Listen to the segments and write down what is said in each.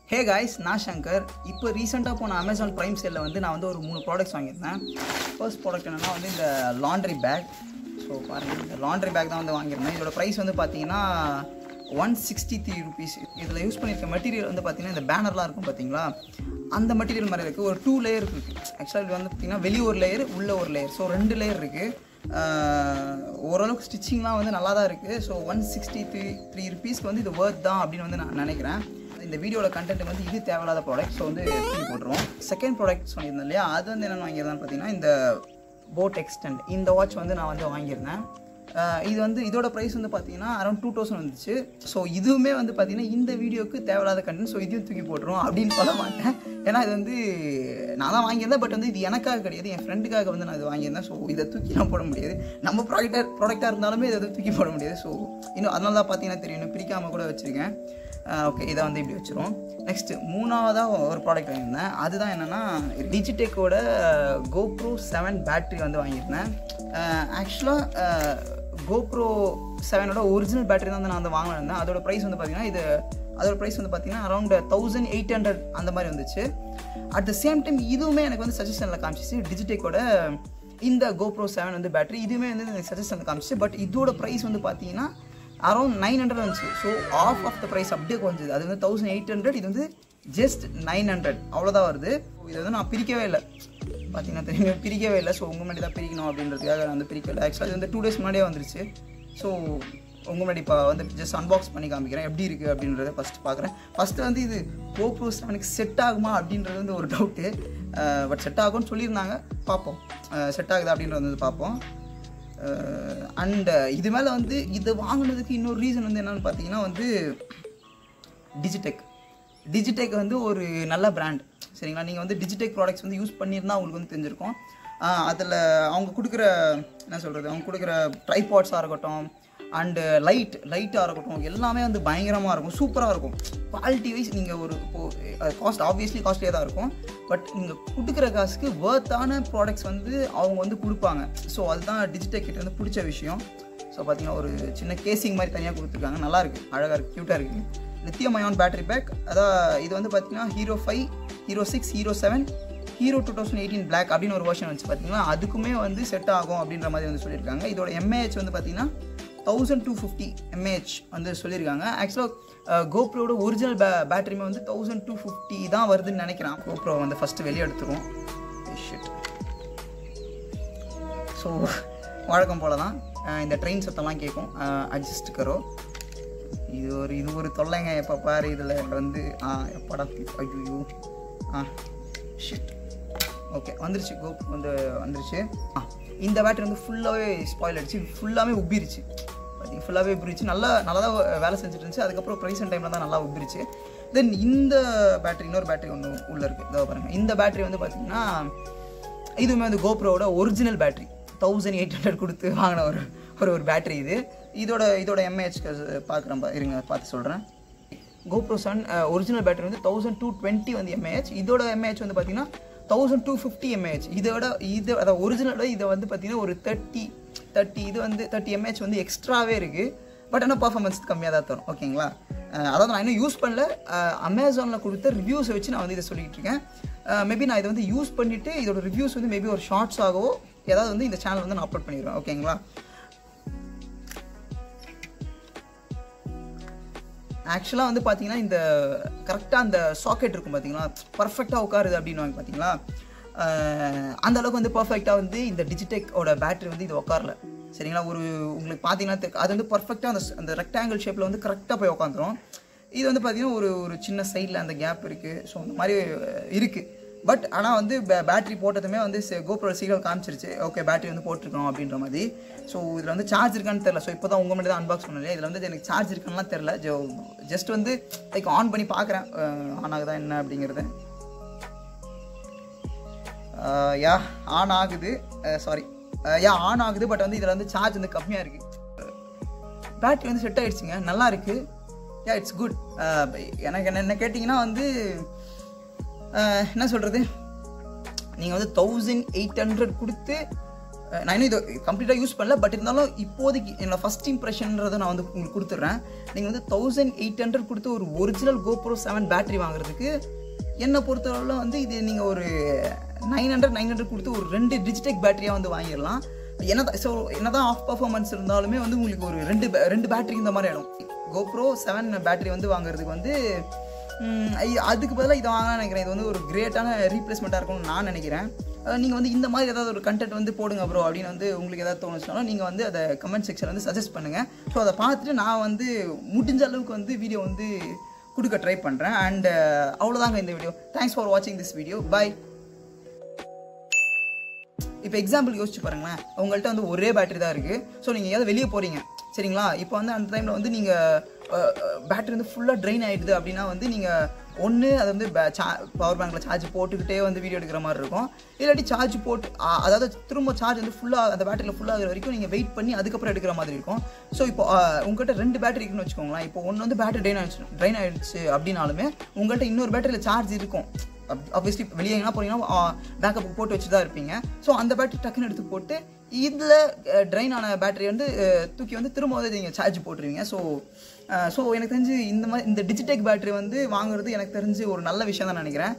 hey guys நான் சங்கர் இப்போ ரீசெண்டாக போன அமேசான் ப்ரைம் சேலில் வந்து நான் வந்து ஒரு மூணு ப்ராடக்ட்ஸ் வாங்கியிருந்தேன் ஃபர்ஸ்ட் ப்ராடக்ட் என்னென்னா வந்து இந்த லாண்ட்ரி பேக் ஸோ பாருங்கள் இந்த லாண்ட்ரி பேக் தான் வந்து வாங்கியிருந்தேன் இதோட ப்ரைஸ் வந்து பார்த்தீங்கன்னா ஒன் சிக்ஸ்டி த்ரீ ருபீஸ் இதில் யூஸ் பண்ணியிருக்க மெட்டீரியல் வந்து பார்த்தீங்கன்னா இந்த பேனர்லாம் இருக்கும் பார்த்தீங்களா அந்த மெட்டீரியல் மாதிரி இருக்குது ஒரு டூ லேயர் இருக்குது ஆக்சுவலாக இது வந்து பார்த்தீங்கன்னா வெளியே ஒரு லேயர் உள்ள ஒரு லேயர் ஸோ ரெண்டு லேயர் இருக்குது ஓரளவுக்கு ஸ்டிச்சிங்லாம் வந்து நல்லா தான் இருக்குது so one sixty three three ருபீஸ்க்கு வந்து இது ஒர்த் தான் அப்படின்னு வந்து நான் நினைக்கிறேன் இந்த வீடியோட கண்டென்ட் வந்து இது தேவையில்லாத ப்ராடக்ட் ஸோ வந்து தூக்கி போட்டுருவோம் செகண்ட் ப்ராடக்ட் சொல்லியிருந்தேன் இல்லையா அது வந்து என்னென்னு வாங்கியிருந்தேன்னு பார்த்தீங்கன்னா இந்த போட் எக்ஸ்டெண்ட் இந்த வாட்ச் வந்து நான் வந்து வாங்கியிருந்தேன் அஹ் இது வந்து இதோட ப்ரைஸ் வந்து பார்த்தீங்கன்னா அரௌண்ட் டூ தௌசண்ட் வந்துச்சு ஸோ இதுவுமே வந்து பார்த்தீங்கன்னா இந்த வீடியோக்கு தேவையில்லாத கண்டென்ட் ஸோ இதையும் தூக்கி போட்டுரும் அப்படின்னு சொல்ல மாட்டேன் ஏன்னா இது வந்து நான் தான் வாங்கியிருந்தேன் பட் வந்து இது எனக்காக கிடையாது என் ஃப்ரெண்டுக்காக வந்து நான் இது வாங்கியிருந்தேன் ஸோ இதை தூக்கிலாம் போட முடியாது நம்ம ப்ராடக்டாக ப்ராடக்டாக இருந்தாலுமே இதை வந்து தூக்கி போட முடியாது ஸோ இன்னும் அதனால தான் பார்த்தீங்கன்னா தெரியும் இன்னும் பிரிக்காமல் கூட வச்சுருக்கேன் ஓகே இதை வந்து இப்படி வச்சிரும் நெக்ஸ்ட் மூணாவதாக ஒரு ப்ராடக்ட் வாங்கியிருந்தேன் அதுதான் என்னென்னா டிஜிடெக்கோட கோப்ரோ செவன் பேட்ரி வந்து வாங்கியிருந்தேன் ஆக்சுவலாக கோப்ரோ செவனோட ஒரிஜினல் பேட்டரி தான் வந்து நான் வந்து வாங்கினேன் அதோட ப்ரைஸ் வந்து பார்த்தீங்கன்னா இது அதோட ப்ரைஸ் வந்து பார்த்தீங்கன்னா அரௌண்ட் தௌசண்ட் எயிட் ஹண்ட்ரட் அந்த மாதிரி வந்துச்சு அட் த சேம் டைம் இதுவுமே எனக்கு வந்து சஜஷனில் காமிச்சிச்சு டிஜிடெக்கோட இந்த கோப்ரோ செவன் வந்து பேட்டரி இதுவுமே வந்து எனக்கு சஜஷனில் காமிச்சிச்சு பட் இதோட ப்ரைஸ் வந்து பார்த்தீங்கன்னா அரௌண்ட் நைன் ஹண்ட்ரட் வந்துச்சு so off off the price அப்படியே குறைஞ்சது அது வந்து தௌசண்ட் எயிட் ஹண்ட்ரட் இது வந்து ஜஸ்ட் நைன் ஹண்ட்ரட் அவ்வளோதான் வருது இதை வந்து நான் பிரிக்கவே இல்லை பார்த்தீங்கன்னா தெரியும் பிரிக்கவே இல்லை ஸோ உங்கள் முன்னாடி தான் பிரிக்கணும் அப்படின்றதுக்காக நான் வந்து பிரிக்கல ஆக்சுவலாக இது வந்து டூ டேஸ் முன்னாடியே வந்துருச்சு ஸோ உங்கள் முன்னாடி இப்போ வந்து ஜஸ்ட் அன்பாக்ஸ் பண்ணி காமிக்கிறேன் எப்படி இருக்குது அப்படின்றத ஃபஸ்ட்டு பார்க்குறேன் ஃபஸ்ட்டு வந்து இது கோப்ரோ செவனுக்கு செட் ஆகுமா அப்படின்றது வந்து ஒரு டவுட்டு பட் செட் ஆகும்னு சொல்லியிருந்தாங்க பார்ப்போம் செட் ஆகுதா அப்படின்றது வந்து பார்ப்போம் அண்ட் இது மேலே வந்து இதை வாங்கினதுக்கு இன்னொரு ரீசன் வந்து என்னென்னு பார்த்தீங்கன்னா வந்து டிஜிடெக் டிஜிடெக் வந்து ஒரு நல்ல பிராண்ட் சரிங்களா நீங்கள் வந்து டிஜிடெக் ப்ராடக்ட்ஸ் வந்து யூஸ் பண்ணியிருந்தால் உங்களுக்கு வந்து தெரிஞ்சிருக்கும் அதில் அவங்க கொடுக்குற என்ன சொல்கிறது அவங்க கொடுக்குற ட்ரைபாட்ஸாக இருக்கட்டும் அண்டு லைட் லைட்டாக இருக்கட்டும் எல்லாமே வந்து பயங்கரமாக இருக்கும் சூப்பராக இருக்கும் குவாலிட்டி வைஸ் நீங்கள் ஒரு இப்போது காஸ்ட் ஆப்வியஸ்லி காஸ்ட்லியாக தான் இருக்கும் பட் நீங்கள் கொடுக்குற காசுக்கு வேர்த்தான ப்ராடக்ட்ஸ் வந்து அவங்க வந்து கொடுப்பாங்க ஸோ அதுதான் டிஜிட்டல் கிட்ட வந்து பிடிச்ச விஷயம் ஸோ பார்த்தீங்கன்னா ஒரு சின்ன கேசிங் மாதிரி தனியாக கொடுத்துருக்காங்க நல்லா இருக்குது அழகாக இருக்குது க்யூட்டாக இருக்குது லித்தியம் அயான் பேட்டரி பேக் அதான் இது வந்து பார்த்தீங்கன்னா hero five hero six hero seven hero two thousand eighteen black அப்படின்னு ஒரு வருஷன் வச்சு பார்த்தீங்கன்னா அதுக்குமே வந்து செட் ஆகும் அப்படின்ற மாதிரி வந்து சொல்லியிருக்காங்க இதோட எம்ஏஹெச் வந்து பார்த்தீங்கன்னா தௌசண்ட் டூ ஃபிஃப்டி எம்ஏஹெச் வந்து சொல்லியிருக்காங்க ஆக்சுவலாக கோப்ரோட ஒரிஜினல் பே பேட்டரியுமே வந்து தௌசண்ட் டூ ஃபிஃப்டி தான் வருதுன்னு நினைக்கிறேன் கோப்ரோ வந்து ஃபஸ்ட்டு வெளியே எடுத்துருவோம் ஷிட் ஸோ வழக்கம் போல தான் இந்த ட்ரெயின் சத்தம்லாம் கேட்கும் அட்ஜஸ்ட் கரோ இது ஒரு இது ஒரு தொல்லைங்க எப்போ பாரு இதில் வந்து ஆ எப்படா ஐயோ ஆ ஷிட் ஓகே வந்துருச்சு கோப் வந்து வந்துருச்சு ஆ இந்த பேட்டரி வந்து ஃபுல்லாகவே ஸ்பாயில் ஆகிடுச்சு ஃபுல்லாகவே உப்பிருச்சு பார்த்தீங்க ஃபுல்லாகவே உப்பிருச்சு நல்லா நல்லா தான் வேலை செஞ்சுட்டு இருந்துச்சு அதுக்கப்புறம் ப்ரைஸ் டைமில் தான் நல்லா உப்பிருச்சு தென் இந்த பேட்டரி இன்னொரு பேட்டரி ஒன்று உள்ளே இருக்குது இதோ பாருங்கள் இந்த பேட்டரி வந்து பார்த்திங்கன்னா இதுவுமே வந்து கோப்ரோவோட original battery thousand eight hundred கொடுத்து வாங்கின ஒரு ஒரு ஒரு பேட்டரி இது இதோட இதோட எம்ஏஹெச் பார்க்குறேன் இருங்க பார்த்து சொல்கிறேன் கோப்ரோ செவன் ஒரிஜினல் பேட்டரி வந்து தௌசண்ட் டூ டுவெண்ட்டி வந்து எம்ஏஹெச் இதோட எம்ஏஹெச் வந்து பார்த்தீங்கன்னா தௌசண்ட் டூ ஃபிஃப்டி எம்ஏஹெச் இதோட இது அதாவது ஒரிஜினலோட இதை வந்து பார்த்தீங்கன்னா ஒரு தேர்ட்டி தேர்ட்டி இது வந்து தேர்ட்டி எம்ஏஹெச் வந்து எக்ஸ்ட்ராவே இருக்குது பட் ஆனால் பர்ஃபார்மன்ஸ் கம்மியாக தான் தரும் ஓகேங்களா அதாவது நான் இன்னும் யூஸ் பண்ணல அமேசானில் கொடுத்த ரிவ்யூஸை வச்சு நான் வந்து இதை சொல்லிகிட்டு இருக்கேன் மேபி நான் இதை வந்து யூஸ் பண்ணிவிட்டு இதோட ரிவ்யூஸ் வந்து மேபி ஒரு ஷார்ட்ஸ் ஆகவோ ஏதாவது வந்து இந்த சேனல் வந்து நான் அப்லோட் பண்ணிடுவேன் ஓகேங்களா ஆக்சுவலாக வந்து பார்த்தீங்கன்னா இந்த கரெக்டாக அந்த சாக்கெட் இருக்கும் பார்த்தீங்களா பர்ஃபெக்டாக உட்காருது அப்படின்னு பார்த்தீங்களா அந்த அளவுக்கு வந்து பர்ஃபெக்டாக வந்து இந்த டிஜிடெக்கோட பேட்டரி வந்து இது உட்காரல சரிங்களா ஒரு உங்களுக்கு பார்த்தீங்கன்னா அது வந்து பர்ஃபெக்டாக அந்த அந்த ரெக்டாங்கிள் ஷேப்பில் வந்து கரெக்டாக போய் உட்காந்துரும் இது வந்து பார்த்தீங்கன்னா ஒரு ஒரு சின்ன சைடில் அந்த கேப் இருக்குது ஸோ அந்த மாதிரி இருக்குது பட் ஆனால் வந்து பேட்டரி போட்டதுமே வந்து கோப்ரோ சீக்கிரம் காமிச்சிருச்சு ஓகே பேட்டரி வந்து போட்டிருக்கோம் அப்படின்ற மாதிரி ஸோ இதில் வந்து சார்ஜ் இருக்கான்னு தெரில ஸோ இப்போ தான் உங்கள் மட்டும் தான் அன்பாக்ஸ் பண்ணல இதில் வந்து எனக்கு சார்ஜ் இருக்கான்லாம் தெரில ஜோ ஜஸ்ட் வந்து லைக் ஆன் பண்ணி பார்க்குறேன் ஆன் ஆகுதா என்ன அப்படிங்கிறத யா ஆன் ஆகுது சாரி யா ஆன் ஆகுது பட் வந்து இதில் வந்து சார்ஜ் வந்து கம்மியாக இருக்குது பேட்டரி வந்து செட் ஆகிடுச்சுங்க நல்லா இருக்குது யா இட்ஸ் குட் எனக்கு என்ன என்ன கேட்டிங்கன்னா வந்து என்ன சொல்கிறது நீங்கள் வந்து தௌசண்ட் எயிட் ஹண்ட்ரட் கொடுத்து அஹ் நான் இன்னும் இது கம்ப்ளீட்டாக யூஸ் பண்ணல பட் இருந்தாலும் இப்போதைக்கு என்னோட ஃபஸ்ட் இம்ப்ரெஷன்றதை நான் வந்து உங்களுக்கு கொடுத்துட்றேன் நீங்கள் வந்து தௌசண்ட் எயிட் ஹண்ட்ரட் கொடுத்து ஒரு ஒரிஜினல் கோப்ரோ செவன் பேட்டரி வாங்குறதுக்கு என்னை பொறுத்தளவில் வந்து இது நீங்கள் ஒரு நைன் ஹண்ட்ரட் நைன் ஹண்ட்ரட் கொடுத்து ஒரு ரெண்டு டிஜிடெக் பேட்டரியாக வந்து வாங்கிடலாம் என்ன ஸோ என்னதான் ஆஃப் பர்ஃபார்மன்ஸ் இருந்தாலுமே வந்து உங்களுக்கு ஒரு ரெண்டு ba- ரெண்டு பேட்டரி இந்த மாதிரி ஆகிடும் கோப்ரோ செவன் பேட்டரி வந்து வாங்குறதுக்கு வந்து ம், ஐ- அதுக்கு பதிலாக இதை வாங்கலாம் நினைக்கிறேன் இது வந்து ஒரு கிரேட்டான ரீப்ளேஸ்மெண்ட்டாக இருக்கும்னு நான் நினைக்கிறேன் நீங்கள் வந்து இந்த மாதிரி ஏதாவது ஒரு கண்டென்ட் வந்து போடுங்க ப்ரோ அப்படின்னு வந்து உங்களுக்கு ஏதாவது தோணுச்சுனாலும் நீங்கள் வந்து அதை கமெண்ட் செக்ஷன் வந்து சஜஸ்ட் பண்ணுங்கள் ஸோ அதை பார்த்துட்டு நான் வந்து முடிஞ்ச அளவுக்கு வந்து வீடியோ வந்து கொடுக்க ட்ரை பண்ணுறேன் அண்ட் அவ்வளோதாங்க இந்த வீடியோ தேங்க்ஸ் ஃபார் வாட்சிங் திஸ் வீடியோ பை இப்போ எக்ஸாம்பிள் யோசிச்சு பாருங்களேன் உங்கள்கிட்ட வந்து ஒரே பேட்டரி தான் இருக்குது ஸோ நீங்கள் எங்கேயாவது வெளியே போகிறீங்க சரிங்களா இப்போ வந்து அந்த டைமில் வந்து நீங்கள் பேட்டரி வந்து ஃபுல்லாக ட்ரெயின் ஆகிடுது அப்படின்னா வந்து நீங்கள் ஒன்று அதை வந்து பவர் பேங்க்கில் சார்ஜ் போட்டுக்கிட்டே வந்து வீடியோ எடுக்கிற மாதிரி இருக்கும் இல்லாட்டி சார்ஜ் போட்டு ஆ, அதாவது திரும்ப சார்ஜ் வந்து ஃபுல்லாக அந்த பேட்டரியில் ஃபுல்லாகிற வரைக்கும் நீங்கள் வெயிட் பண்ணி அதுக்கப்புறம் எடுக்கிற மாதிரி இருக்கும் ஸோ இப்போ ஆ, உங்கள்கிட்ட ரெண்டு பேட்டரி இருக்குன்னு வச்சுக்கோங்களேன் இப்போ ஒன்று வந்து பேட்டரி ட்ரெயின் ஆயிடுச்சு ட்ரெயின் ஆயிடுச்சு அப்படின்னாலுமே உங்கள்கிட்ட இன்னொரு பேட்டரியில் சார்ஜ் இருக்கும் ஆப்வியஸ்லி வெளியே எங்கன்னா போனீங்கன்னா பேக்கப் போட்டு வச்சு தான் இருப்பீங்க ஸோ அந்த பேட்டரி டக்குன்னு எடுத்து போட்டு இதில் ட்ரைன் ஆன பேட்டரி வந்து அஹ், தூக்கி வந்து திரும்ப வந்து நீங்கள் சார்ஜ் போட்டுருவீங்க ஸோ ஸோ எனக்கு தெரிஞ்சு இந்த மாதிரி இந்த டிஜிடெக் பேட்டரி வந்து வாங்குறது எனக்கு தெரிஞ்சு ஒரு நல்ல விஷயம் தான் நினைக்கிறேன்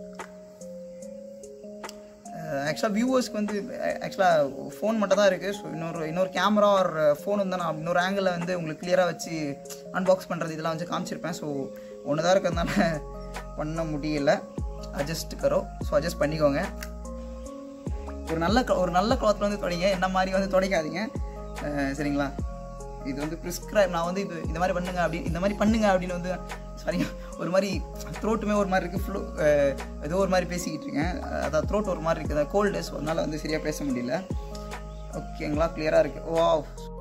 ஆக்சுவலாக வியூவர்ஸ்க்கு வந்து ஆக்சுவலாக ஃபோன் மட்டும் தான் இருக்குது ஸோ இன்னொரு இன்னொரு கேமரா ஒரு ஃபோன் வந்து நான் இன்னொரு ஆங்கிளில் வந்து உங்களுக்கு கிளியராக வச்சு அன்பாக்ஸ் பண்ணுறது இதெல்லாம் வச்சு காமிச்சிருப்பேன் ஸோ ஒன்று தான் இருக்கிறதுனால பண்ண முடியல அட்ஜஸ்ட் கரோ ஸோ அட்ஜஸ்ட் பண்ணிக்கோங்க ஒரு நல்ல cloth- ஒரு நல்ல கிளாத்தில் வந்து தொடங்க என்ன மாதிரி வந்து துடைக்காதீங்க அஹ் சரிங்களா இது வந்து ப்ரிஸ்கிரைப் நான் வந்து இது இந்த மாதிரி பண்ணுங்க அப்படி இந்த மாதிரி பண்ணுங்க அப்படின்னு வந்து சாரி ஒரு மாதிரி த்ரோட்டுமே ஒரு மாதிரி இருக்குது ஃப்ளூ ஏதோ ஒரு மாதிரி பேசிக்கிட்டு இருக்கேன் அஹ் அதான் த்ரோட் ஒரு மாதிரி இருக்குது கோல்டு ஸோ அதனால் வந்து சரியாக பேச முடியல ஓகேங்களா கிளியராக இருக்குது ஓ